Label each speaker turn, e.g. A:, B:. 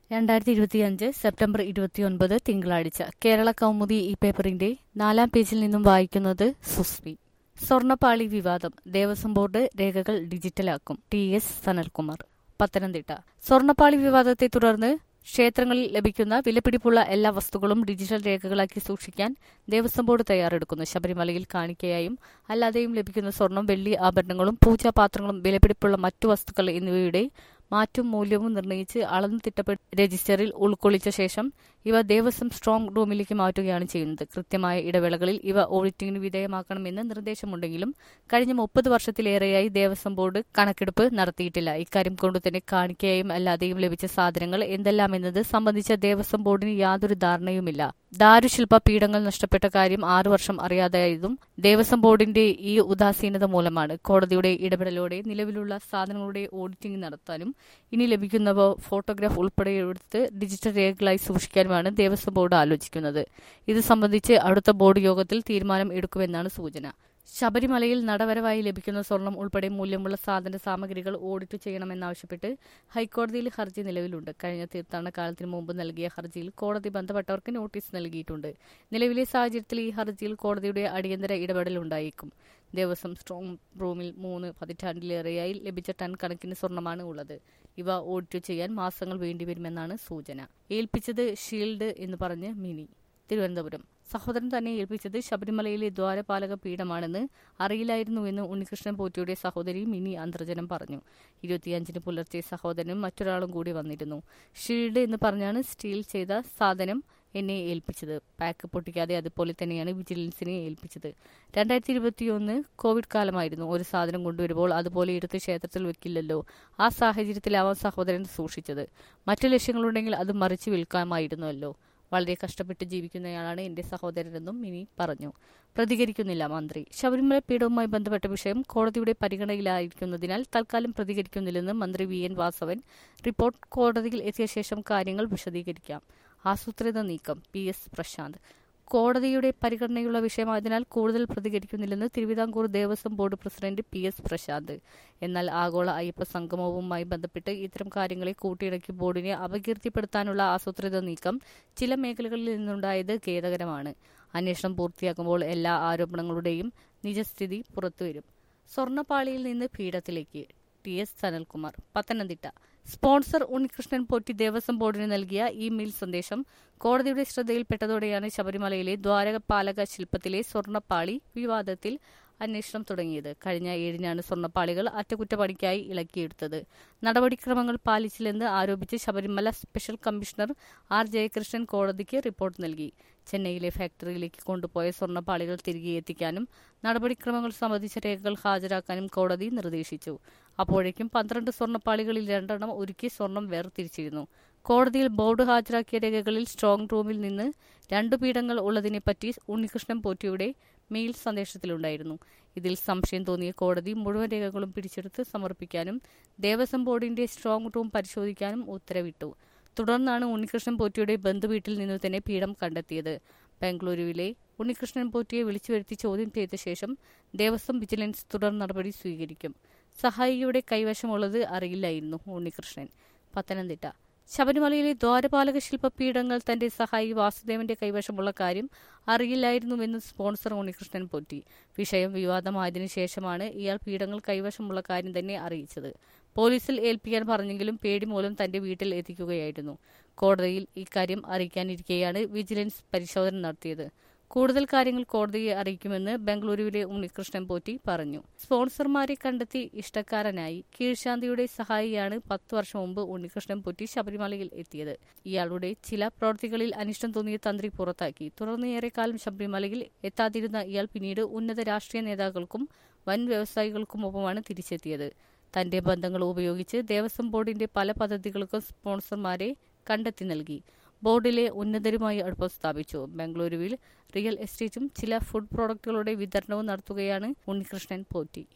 A: രണ്ടായിരത്തി ഇരുപത്തിയഞ്ച് സെപ്റ്റംബർ ഇരുപത്തിയൊൻപത് തിങ്കളാഴ്ച കേരള കൗമുദി ഈ പേപ്പറിന്റെ നാലാം പേജിൽ നിന്നും വായിക്കുന്നത് സുസ്മി സ്വർണപ്പാളി വിവാദം ദേവസ്വം ബോർഡ് രേഖകൾ ഡിജിറ്റലാക്കും ടി എസ് സനൽകുമാർ പത്തനംതിട്ട സ്വർണപ്പാളി വിവാദത്തെ തുടർന്ന് ക്ഷേത്രങ്ങളിൽ ലഭിക്കുന്ന വിലപിടിപ്പുള്ള എല്ലാ വസ്തുക്കളും ഡിജിറ്റൽ രേഖകളാക്കി സൂക്ഷിക്കാൻ ദേവസ്വം ബോർഡ് തയ്യാറെടുക്കുന്നു ശബരിമലയിൽ കാണിക്കയായും അല്ലാതെയും ലഭിക്കുന്ന സ്വർണം വെള്ളി ആഭരണങ്ങളും പൂജാപാത്രങ്ങളും വിലപിടിപ്പുള്ള മറ്റു വസ്തുക്കൾ എന്നിവയുടെ മാറ്റും മൂല്യവും നിർണ്ണയിച്ച് അളന്നു തിട്ടപ്പെട്ട രജിസ്റ്ററിൽ ഉൾക്കൊള്ളിച്ച ശേഷം ഇവ ദേവസ്വം സ്ട്രോങ് റൂമിലേക്ക് മാറ്റുകയാണ് ചെയ്യുന്നത് കൃത്യമായ ഇടവേളകളിൽ ഇവ ഓഡിറ്റിംഗിന് വിധേയമാക്കണമെന്ന് നിർദ്ദേശമുണ്ടെങ്കിലും കഴിഞ്ഞ മുപ്പത് വർഷത്തിലേറെയായി ദേവസ്വം ബോർഡ് കണക്കെടുപ്പ് നടത്തിയിട്ടില്ല ഇക്കാര്യം കൊണ്ടുതന്നെ കാണിക്കയായും അല്ലാതെയും ലഭിച്ച സാധനങ്ങൾ എന്തെല്ലാമെന്നത് സംബന്ധിച്ച ദേവസ്വം ബോർഡിന് യാതൊരു ധാരണയുമില്ല ദാരുശില്പ പീഠങ്ങൾ നഷ്ടപ്പെട്ട കാര്യം ആറു വർഷം അറിയാതായതും ദേവസ്വം ബോർഡിന്റെ ഈ ഉദാസീനത മൂലമാണ് കോടതിയുടെ ഇടപെടലോടെ നിലവിലുള്ള സാധനങ്ങളുടെ ഓഡിറ്റിംഗ് നടത്താനും ഇനി ലഭിക്കുന്നവ ഫോട്ടോഗ്രാഫ് ഉൾപ്പെടെ എടുത്ത് ഡിജിറ്റൽ രേഖകളായി സൂക്ഷിക്കാനുമാണ് ദേവസ്വം ബോർഡ് ആലോചിക്കുന്നത് ഇത് സംബന്ധിച്ച് അടുത്ത ബോർഡ് യോഗത്തിൽ തീരുമാനം എടുക്കുമെന്നാണ് സൂചന ശബരിമലയിൽ നടവരവായി ലഭിക്കുന്ന സ്വർണം ഉൾപ്പെടെ മൂല്യമുള്ള സാധന സാമഗ്രികൾ ഓഡിറ്റ് ചെയ്യണമെന്നാവശ്യപ്പെട്ട് ഹൈക്കോടതിയിൽ ഹർജി നിലവിലുണ്ട് കഴിഞ്ഞ തീർത്ഥാടന കാലത്തിന് മുമ്പ് നൽകിയ ഹർജിയിൽ കോടതി ബന്ധപ്പെട്ടവർക്ക് നോട്ടീസ് നൽകിയിട്ടുണ്ട് നിലവിലെ സാഹചര്യത്തിൽ ഈ ഹർജിയിൽ കോടതിയുടെ അടിയന്തര ഇടപെടൽ ഉണ്ടായേക്കും ദേവസ്വം സ്ട്രോങ് റൂമിൽ മൂന്ന് പതിറ്റാണ്ടിലേറെയായി ലഭിച്ച ടൺ കണക്കിന് സ്വർണമാണ് ഉള്ളത് ഇവ ഓഡിറ്റ് ചെയ്യാൻ മാസങ്ങൾ വേണ്ടിവരുമെന്നാണ് സൂചന ഏൽപ്പിച്ചത് ഷീൽഡ് എന്ന് പറഞ്ഞ് മിനി തിരുവനന്തപുരം സഹോദരൻ തന്നെ ഏൽപ്പിച്ചത് ശബരിമലയിലെ ദ്വാരപാലക പീഠമാണെന്ന് അറിയില്ലായിരുന്നുവെന്ന് ഉണ്ണികൃഷ്ണൻ പോറ്റിയുടെ സഹോദരി മിനി അന്തർജനം പറഞ്ഞു ഇരുപത്തിയഞ്ചിന് പുലർച്ചെ സഹോദരനും മറ്റൊരാളും കൂടി വന്നിരുന്നു ഷീൽഡ് എന്ന് പറഞ്ഞാണ് സ്റ്റീൽ ചെയ്ത സാധനം എന്നെ ഏൽപ്പിച്ചത് പാക്ക് പൊട്ടിക്കാതെ അതുപോലെ തന്നെയാണ് വിജിലൻസിനെ ഏൽപ്പിച്ചത് രണ്ടായിരത്തി ഇരുപത്തിയൊന്ന് കോവിഡ് കാലമായിരുന്നു ഒരു സാധനം കൊണ്ടുവരുമ്പോൾ അതുപോലെ എടുത്ത് ക്ഷേത്രത്തിൽ വെക്കില്ലല്ലോ ആ സാഹചര്യത്തിലാവാം സഹോദരൻ സൂക്ഷിച്ചത് മറ്റു ലക്ഷ്യങ്ങളുണ്ടെങ്കിൽ അത് മറിച്ച് വിൽക്കാമായിരുന്നുവല്ലോ വളരെ കഷ്ടപ്പെട്ട് ജീവിക്കുന്നയാളാണ് എന്റെ സഹോദരനെന്നും മിനി പറഞ്ഞു പ്രതികരിക്കുന്നില്ല മന്ത്രി ശബരിമല പീഠവുമായി ബന്ധപ്പെട്ട വിഷയം കോടതിയുടെ പരിഗണനയിലായിരിക്കുന്നതിനാൽ തൽക്കാലം പ്രതികരിക്കുന്നില്ലെന്ന് മന്ത്രി വി എൻ വാസവൻ റിപ്പോർട്ട് കോടതിയിൽ എത്തിയ ശേഷം കാര്യങ്ങൾ വിശദീകരിക്കാം ആസൂത്രിത നീക്കം പി എസ് പ്രശാന്ത് കോടതിയുടെ പരിഗണനയുള്ള വിഷയമായതിനാൽ കൂടുതൽ പ്രതികരിക്കുന്നില്ലെന്ന് Thiruvithamkoor Devaswom board president P S Prasanth എന്നാൽ ആഗോള അയ്യപ്പ സംഗമവുമായി ബന്ധപ്പെട്ട് ഇത്തരം കാര്യങ്ങളെ കൂട്ടിയിണക്കി ബോർഡിനെ അപകീർത്തിപ്പെടുത്താനുള്ള ആസൂത്രിത നീക്കം ചില മേഖലകളിൽ നിന്നുണ്ടായത് ഖേദകരമാണ് അന്വേഷണം പൂർത്തിയാക്കുമ്പോൾ എല്ലാ ആരോപണങ്ങളുടെയും നിജസ്ഥിതി പുറത്തുവരും സ്വർണ്ണപ്പാളിയിൽ നിന്ന് പീഠത്തിലേക്ക് T S Sanalkumar Pathanamthitta sponsor Unnikrishnan Potti Devaswom ബോർഡിന് നൽകിയ ഇമെയിൽ സന്ദേശം കോടതിയുടെ ശ്രദ്ധയിൽപ്പെട്ടതോടെയാണ് ശബരിമലയിലെ ദ്വാരപാലക ശില്പത്തിലെ സ്വർണ്ണപ്പാളി വിവാദത്തിൽ അന്വേഷണം തുടങ്ങിയത് കഴിഞ്ഞ ഏഴിനാണ് സ്വർണ്ണപ്പാളികൾ അറ്റകുറ്റപ്പണിക്കായി ഇളക്കിയെടുത്തത് നടപടിക്രമങ്ങൾ പാലിച്ചില്ലെന്ന് ആരോപിച്ച് Sabarimala special commissioner R Jayakrishnan കോടതിക്ക് റിപ്പോർട്ട് നൽകി ചെന്നൈയിലെ ഫാക്ടറിയിലേക്ക് കൊണ്ടുപോയ സ്വർണ്ണപ്പാളികൾ തിരികെ എത്തിക്കാനും നടപടിക്രമങ്ങൾ സംബന്ധിച്ച രേഖകൾ ഹാജരാക്കാനും കോടതി നിർദ്ദേശിച്ചു അപ്പോഴേക്കും പന്ത്രണ്ട് സ്വർണ്ണപ്പാളികളിൽ രണ്ടെണ്ണം ഒരുക്കി സ്വർണം വേർതിരിച്ചിരുന്നു കോടതിയിൽ ബോർഡ് ഹാജരാക്കിയ രേഖകളിൽ സ്ട്രോങ് റൂമിൽ നിന്ന് രണ്ടു പീഠങ്ങൾ ഉള്ളതിനെപ്പറ്റി ഉണ്ണികൃഷ്ണൻ പോറ്റിയുടെ മെയിൽ സന്ദേശത്തിലുണ്ടായിരുന്നു ഇതിൽ സംശയം തോന്നിയ കോടതി മുഴുവൻ രേഖകളും പിടിച്ചെടുത്ത് സമർപ്പിക്കാനും ദേവസ്വം ബോർഡിന്റെ സ്ട്രോങ് റൂം പരിശോധിക്കാനും ഉത്തരവിട്ടു തുടർന്നാണ് ഉണ്ണികൃഷ്ണൻ പോറ്റിയുടെ ബന്ധുവീട്ടിൽ നിന്നു തന്നെ പീഠം കണ്ടെത്തിയത് ബാംഗ്ലൂരുവിലെ ഉണ്ണികൃഷ്ണൻ പോറ്റിയെ വിളിച്ചു വരുത്തി ചോദ്യം ചെയ്ത ശേഷം ദേവസ്വം വിജിലൻസ് തുടർ നടപടി സ്വീകരിക്കും സഹായിയുടെ കൈവശമുള്ളത് അറിയില്ലായിരുന്നു ഉണ്ണികൃഷ്ണൻ പത്തനംതിട്ട ശബരിമലയിലെ ദ്വാരപാലക ശില്പപീഠങ്ങൾ തന്റെ സഹായി വാസുദേവന്റെ കൈവശമുള്ള കാര്യം അറിയില്ലായിരുന്നുവെന്ന് സ്പോൺസർ ഉണ്ണികൃഷ്ണൻ പൊറ്റി വിഷയം വിവാദമായതിനു ശേഷമാണ് ഇയാൾ പീഠങ്ങൾ കൈവശമുള്ള കാര്യം തന്നെ അറിയിച്ചത് പോലീസിൽ ഏൽപ്പിക്കാൻ പറഞ്ഞെങ്കിലും പേടി മൂലം തന്റെ വീട്ടിൽ എത്തിക്കുകയായിരുന്നു കോടതിയിൽ ഇക്കാര്യം അറിയിക്കാനിരിക്കെയാണ് വിജിലൻസ് പരിശോധന നടത്തിയത് കൂടുതൽ കാര്യങ്ങൾ കോടതിയെ അറിയിക്കുമെന്ന് ബംഗളൂരുവിലെ ഉണ്ണികൃഷ്ണൻ പോറ്റി പറഞ്ഞു സ്പോൺസർമാരെ കണ്ടെത്തി ഇഷ്ടക്കാരനായി കീഴ്ശാന്തിയുടെ സഹായിയാണ് പത്ത് വർഷം മുമ്പ് ഉണ്ണികൃഷ്ണൻ പോറ്റി ശബരിമലയിൽ എത്തിയത് ഇയാളുടെ ചില പ്രവൃത്തികളിൽ അനിഷ്ടം തോന്നിയ തന്ത്രി പുറത്താക്കി തുടർന്ന് ഏറെക്കാലം ശബരിമലയിൽ എത്താതിരുന്ന ഇയാൾ പിന്നീട് ഉന്നത രാഷ്ട്രീയ നേതാക്കൾക്കും വൻ വ്യവസായികൾക്കുമൊപ്പമാണ് തിരിച്ചെത്തിയത് തന്റെ ബന്ധങ്ങൾ ഉപയോഗിച്ച് ദേവസ്വം ബോർഡിന്റെ പല പദ്ധതികൾക്കും സ്പോൺസർമാരെ കണ്ടെത്തി നൽകി ബോർഡിലെ ഉന്നതരുമായി അടുപ്പം സ്ഥാപിച്ചു ബംഗളൂരുവിൽ റിയൽ എസ്റ്റേറ്റും ചില ഫുഡ് പ്രോഡക്റ്റുകളുടെ വിതരണവും നടത്തുകയാണ് ഉണ്ണികൃഷ്ണൻ പോറ്റി